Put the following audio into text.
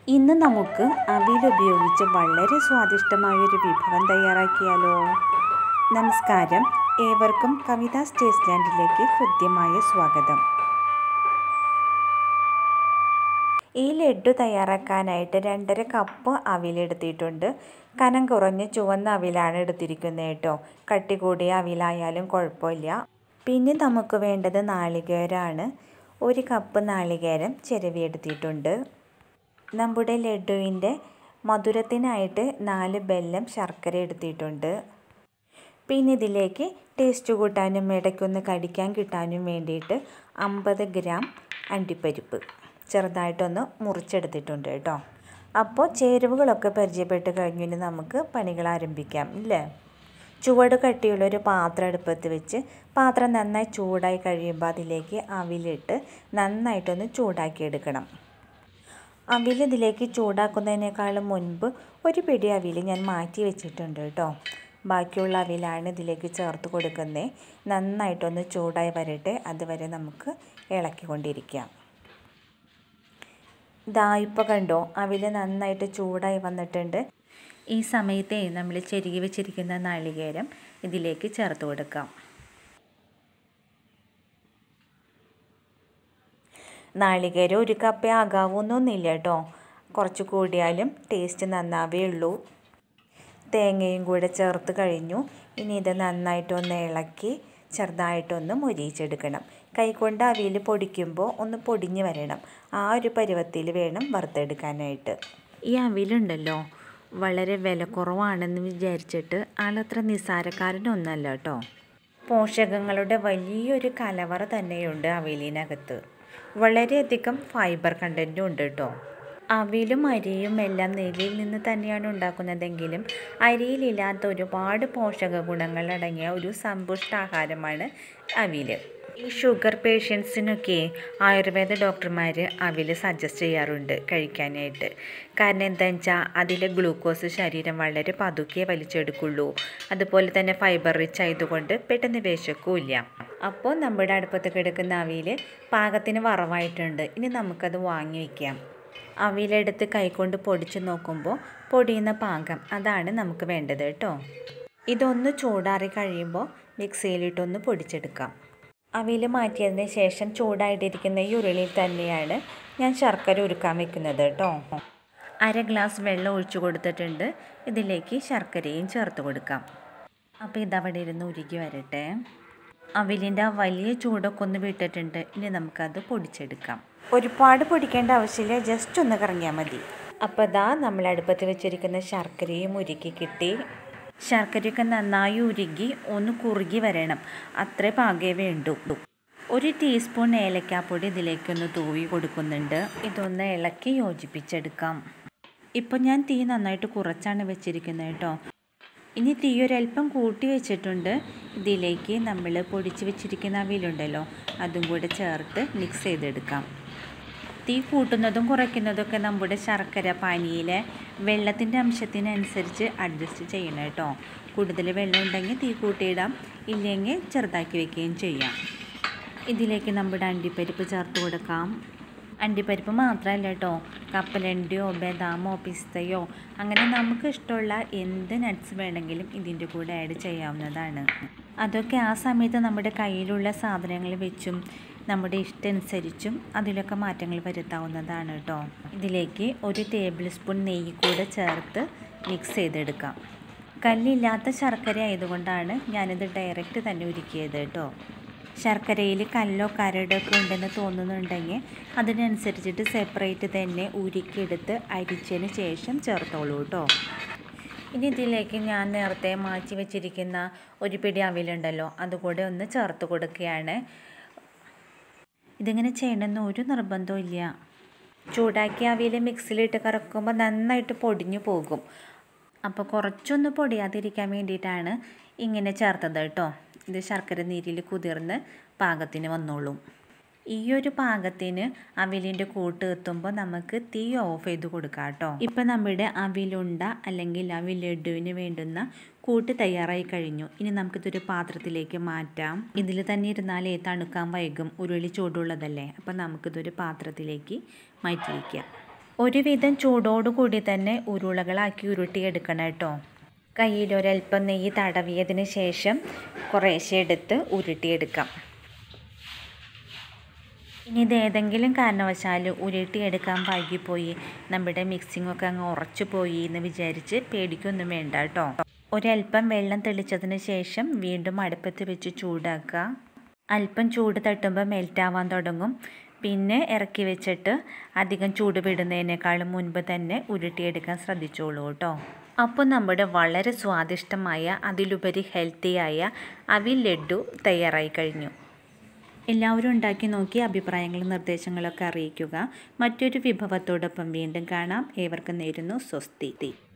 ഇന്ന് നമുക്ക് അവിൽ ഉപയോഗിച്ച് വളരെ സ്വാദിഷ്ടമായൊരു വിഭവം തയ്യാറാക്കിയാലോ നമസ്കാരം ഏവർക്കും കവിതാ സ്റ്റേസ് ലാൻഡിലേക്ക് ഹൃദ്യമായ സ്വാഗതം ഈ ലഡു തയ്യാറാക്കാനായിട്ട് രണ്ടര കപ്പ് അവിലെടുത്തിട്ടുണ്ട് കനം കുറഞ്ഞ ചുവന്ന അവിലാണ് എടുത്തിരിക്കുന്നത് കേട്ടോ കട്ടി കൂടിയ അവിലായാലും കുഴപ്പമില്ല പിന്നെ നമുക്ക് വേണ്ടത് നാളികേരമാണ് ഒരു കപ്പ് നാളികേരം ചിരവിയെടുത്തിട്ടുണ്ട് നമ്മുടെ ലഡുവിൻ്റെ മധുരത്തിനായിട്ട് നാല് ബെല്ലം ശർക്കര എടുത്തിട്ടുണ്ട് പിന്നെ ഇതിലേക്ക് ടേസ്റ്റ് കൂട്ടാനും ഇടയ്ക്കൊന്ന് കടിക്കാൻ കിട്ടാനും വേണ്ടിയിട്ട് അമ്പത് ഗ്രാം അണ്ടിപ്പരിപ്പ് ചെറുതായിട്ടൊന്ന് മുറിച്ചെടുത്തിട്ടുണ്ട് കേട്ടോ അപ്പോൾ ചേരുവകളൊക്കെ പരിചയപ്പെട്ട് കഴിഞ്ഞു ഇനി നമുക്ക് പണികൾ ആരംഭിക്കാം ഇല്ലേ ചുവട് കട്ടിയുള്ളൊരു പാത്രം അടുപ്പത്ത് വെച്ച് പാത്രം നന്നായി ചൂടായി കഴിയുമ്പോൾ അതിലേക്ക് അവിലിട്ട് നന്നായിട്ടൊന്ന് ചൂടാക്കി എടുക്കണം അവിൽ ഇതിലേക്ക് ചൂടാക്കുന്നതിനേക്കാളും മുൻപ് ഒരു പിടി അവിൽ ഞാൻ മാറ്റി വെച്ചിട്ടുണ്ട് കേട്ടോ ബാക്കിയുള്ള അവിലാണ് ഇതിലേക്ക് ചേർത്ത് കൊടുക്കുന്നത് നന്നായിട്ടൊന്ന് ചൂടായി വരട്ടെ അതുവരെ നമുക്ക് ഇളക്കിക്കൊണ്ടിരിക്കാം ദാ ഇപ്പോൾ കണ്ടോ അവിൽ നന്നായിട്ട് ചൂടായി വന്നിട്ടുണ്ട് ഈ സമയത്തെ നമ്മൾ ചെരുകി വെച്ചിരിക്കുന്ന നാളികേരം ഇതിലേക്ക് ചേർത്ത് കൊടുക്കാം നാളികേരം ഒരു കപ്പേ ആകാവൂന്നൊന്നുമില്ല കേട്ടോ കുറച്ച് കൂടിയാലും ടേസ്റ്റ് നന്നാവേ ഉള്ളൂ തേങ്ങയും കൂടെ ചേർത്ത് കഴിഞ്ഞു ഇനി ഇത് നന്നായിട്ടൊന്ന് ഇളക്കി ചെറുതായിട്ടൊന്ന് മൊരിയിച്ചെടുക്കണം കൈകൊണ്ട് അവിയിൽ പൊടിക്കുമ്പോൾ ഒന്ന് പൊടിഞ്ഞ് വരണം ആ ഒരു പരുവത്തിൽ വേണം വറുത്തെടുക്കാനായിട്ട് ഈ അവിലുണ്ടല്ലോ വളരെ വില കുറവാണെന്ന് വിചാരിച്ചിട്ട് ആളത്ര നിസ്സാരക്കാരനൊന്നല്ല കേട്ടോ പോഷകങ്ങളുടെ വലിയൊരു കലവറ തന്നെയുണ്ട് അവിലിനകത്ത് വളരെയധികം ഫൈബർ കണ്ടൻറ്റും ഉണ്ട് കേട്ടോ അവിലും അരിയും എല്ലാം നെല്ലിൽ നിന്ന് തന്നെയാണ് ഉണ്ടാക്കുന്നതെങ്കിലും അരിയിലില്ലാത്ത ഒരുപാട് പോഷക ഗുണങ്ങൾ അടങ്ങിയ ഒരു സമ്പുഷ്ടാഹാരമാണ് അവിൽ ഈ ഷുഗർ പേഷ്യൻസിനൊക്കെ ആയുർവേദ ഡോക്ടർമാർ അവിൽ സജസ്റ്റ് ചെയ്യാറുണ്ട് കഴിക്കാനായിട്ട് കാരണം എന്താണെന്ന് വെച്ചാൽ അതിലെ ഗ്ലൂക്കോസ് ശരീരം വളരെ പതുക്കെ വലിച്ചെടുക്കുള്ളൂ അതുപോലെ തന്നെ ഫൈബർ റിച്ച് ആയതുകൊണ്ട് പെട്ടെന്ന് വിശക്കില്ല അപ്പോൾ നമ്മുടെ അടുപ്പത്ത് കിടക്കുന്ന അവിൽ പാകത്തിന് വറവായിട്ടുണ്ട് ഇനി നമുക്കത് വാങ്ങി വയ്ക്കാം അവിലെടുത്ത് കൈകൊണ്ട് പൊടിച്ച് നോക്കുമ്പോൾ പൊടിയുന്ന പാകം അതാണ് നമുക്ക് വേണ്ടത് കേട്ടോ ഇതൊന്ന് ചൂടാറി കഴിയുമ്പോൾ മിക്സിയിലിട്ടൊന്ന് പൊടിച്ചെടുക്കാം അവിൽ മാറ്റിയതിന് ശേഷം ചൂടായിട്ടിരിക്കുന്ന ഈ ഉരുളിയിൽ തന്നെയാണ് ഞാൻ ശർക്കര ഉരുക്കാൻ വെക്കുന്നത് കേട്ടോ അര ഗ്ലാസ് വെള്ളം ഒഴിച്ചു കൊടുത്തിട്ടുണ്ട് ഇതിലേക്ക് ശർക്കരയും ചേർത്ത് കൊടുക്കാം അപ്പോൾ ഇതവിടെ ഇരുന്ന് ഉരുകി വരട്ടെ അവിലിൻ്റെ ആ വലിയ ചൂടൊക്കെ ഒന്ന് വിട്ടിട്ടുണ്ട് ഇനി നമുക്കത് പൊടിച്ചെടുക്കാം ഒരുപാട് പൊടിക്കേണ്ട ആവശ്യമില്ല ജസ്റ്റ് ഒന്ന് കറങ്ങിയാൽ മതി അപ്പോൾ ഇതാ നമ്മൾ അടുപ്പത്ത് വെച്ചിരിക്കുന്ന ശർക്കരയും ഉരുക്കി കിട്ടി ശർക്കരയൊക്കെ നന്നായി ഉരുകി ഒന്ന് കുറുകി വരണം അത്രേ പാകേ വേണ്ടൂ ഒരു ടീസ്പൂൺ ഏലക്കാപ്പൊടി ഇതിലേക്കൊന്ന് തൂവി കൊടുക്കുന്നുണ്ട് ഇതൊന്ന് ഇളക്കി യോജിപ്പിച്ചെടുക്കാം ഇപ്പം ഞാൻ തീ നന്നായിട്ട് കുറച്ചാണ് വെച്ചിരിക്കുന്നത് കേട്ടോ ഇനി തീ ഒരല്പം കൂട്ടി വെച്ചിട്ടുണ്ട് ഇതിലേക്ക് നമ്മൾ പൊടിച്ച് വെച്ചിരിക്കുന്ന അവിലുണ്ടല്ലോ അതും കൂടെ ചേർത്ത് മിക്സ് ചെയ്തെടുക്കാം തീ കൂട്ടുന്നതും കുറയ്ക്കുന്നതൊക്കെ നമ്മുടെ ശർക്കര പാനിയിലെ വെള്ളത്തിൻ്റെ അംശത്തിനനുസരിച്ച് അഡ്ജസ്റ്റ് ചെയ്യണം കേട്ടോ കൂടുതൽ വെള്ളം ഉണ്ടെങ്കിൽ തീ കൂട്ടിയിടാം ഇല്ലെങ്കിൽ ചെറുതാക്കി വെക്കുകയും ചെയ്യാം ഇതിലേക്ക് നമ്മുടെ അണ്ടിപ്പരിപ്പ് ചേർത്ത് കൊടുക്കാം അണ്ടിപ്പരിപ്പ് മാത്രമല്ല കേട്ടോ കപ്പലണ്ടിയോ ബദാമോ പിസ്തയോ അങ്ങനെ നമുക്ക് ഇഷ്ടമുള്ള എന്ത് നട്ട്സ് വേണമെങ്കിലും ഇതിൻ്റെ കൂടെ ആഡ് ചെയ്യാവുന്നതാണ് അതൊക്കെ ആ സമയത്ത് നമ്മുടെ കയ്യിലുള്ള സാധനങ്ങൾ വെച്ചും നമ്മുടെ ഇഷ്ടമനുസരിച്ചും അതിലൊക്കെ മാറ്റങ്ങൾ വരുത്താവുന്നതാണ് കേട്ടോ ഇതിലേക്ക് ഒരു ടേബിൾ സ്പൂൺ നെയ്യ് കൂടെ ചേർത്ത് മിക്സ് ചെയ്തെടുക്കാം കല്ലില്ലാത്ത ശർക്കര ആയതുകൊണ്ടാണ് ഞാനിത് ഡയറക്റ്റ് തന്നെ ഉരുക്കിയത് കേട്ടോ ശർക്കരയിൽ കല്ലോ കരടോ ഒക്കെ ഉണ്ടെന്ന് തോന്നുന്നുണ്ടെങ്കിൽ അതിനനുസരിച്ചിട്ട് സെപ്പറേറ്റ് തന്നെ ഉരുക്കിയെടുത്ത് അരിച്ചതിന് ശേഷം ചേർത്തോളൂ കേട്ടോ ഇനി ഇതിലേക്ക് ഞാൻ നേരത്തെ മാറ്റി വെച്ചിരിക്കുന്ന ഒരു പിടി അവിലുണ്ടല്ലോ അതുകൂടെ ഒന്ന് ചേർത്ത് കൊടുക്കുകയാണ് ഇതിങ്ങനെ ചെയ്യണമെന്ന് ഒരു നിർബന്ധവും ഇല്ല ചൂടാക്കി അവിയിൽ മിക്സിയിലിട്ട് കറക്കുമ്പോൾ നന്നായിട്ട് പൊടിഞ്ഞു പോകും അപ്പോൾ കുറച്ചൊന്ന് പൊടിയാതിരിക്കാൻ വേണ്ടിയിട്ടാണ് ഇങ്ങനെ ചേർത്തത് കേട്ടോ ഇത് ശർക്കര നീരിൽ കുതിർന്ന് പാകത്തിന് വന്നോളും ഈ ഒരു പാകത്തിന് അവിലിൻ്റെ കൂട്ട് എത്തുമ്പോൾ നമുക്ക് തീ ഓഫ് ചെയ്ത് കൊടുക്കാം കേട്ടോ ഇപ്പം നമ്മുടെ അവിലുണ്ട അല്ലെങ്കിൽ അവിൽ ലഡുവിന് വേണ്ടുന്ന കൂട്ട് തയ്യാറായി കഴിഞ്ഞു ഇനി നമുക്കിതൊരു പാത്രത്തിലേക്ക് മാറ്റാം ഇതിൽ തന്നെ ഇരുന്നാലേ തണുക്കാൻ വൈകും ഉരുളി ചൂടുള്ളതല്ലേ അപ്പം നമുക്കിതൊരു പാത്രത്തിലേക്ക് മാറ്റി വയ്ക്കാം ഒരുവിധം ചൂടോടുകൂടി തന്നെ ഉരുളകളാക്കി ഉരുട്ടിയെടുക്കണം കേട്ടോ കയ്യിലൊരൽപ്പം നെയ്യ് തടവിയതിന് ശേഷം കുറേശ്ശെ എടുത്ത് ഉരുട്ടിയെടുക്കാം ഇനി ഇത് ഏതെങ്കിലും കാരണവശാൽ ഉരുട്ടിയെടുക്കാൻ വൈകിപ്പോയി നമ്മുടെ മിക്സിംഗ് ഒക്കെ അങ്ങ് ഉറച്ചു പോയി എന്ന് വിചാരിച്ച് പേടിക്കൊന്നും വേണ്ട കേട്ടോ ഒരൽപ്പം വെള്ളം തെളിച്ചതിന് ശേഷം വീണ്ടും അടുപ്പത്ത് വെച്ച് ചൂടാക്കുക അല്പം ചൂട് തട്ടുമ്പോൾ മെൽറ്റാവാൻ തുടങ്ങും പിന്നെ ഇറക്കി വെച്ചിട്ട് അധികം ചൂട് വിടുന്നതിനേക്കാളും മുൻപ് തന്നെ ഉരുട്ടിയെടുക്കാൻ ശ്രദ്ധിച്ചോളൂ കേട്ടോ അപ്പോൾ നമ്മുടെ വളരെ സ്വാദിഷ്ടമായ അതിലുപരി ഹെൽത്തിയായ അവിൽ ലഡു തയ്യാറായി കഴിഞ്ഞു എല്ലാവരും ഉണ്ടാക്കി നോക്കി അഭിപ്രായങ്ങളും നിർദ്ദേശങ്ങളൊക്കെ അറിയിക്കുക മറ്റൊരു വിഭവത്തോടൊപ്പം വീണ്ടും കാണാം ഏവർക്കും നേരുന്നു സ്വസ്തി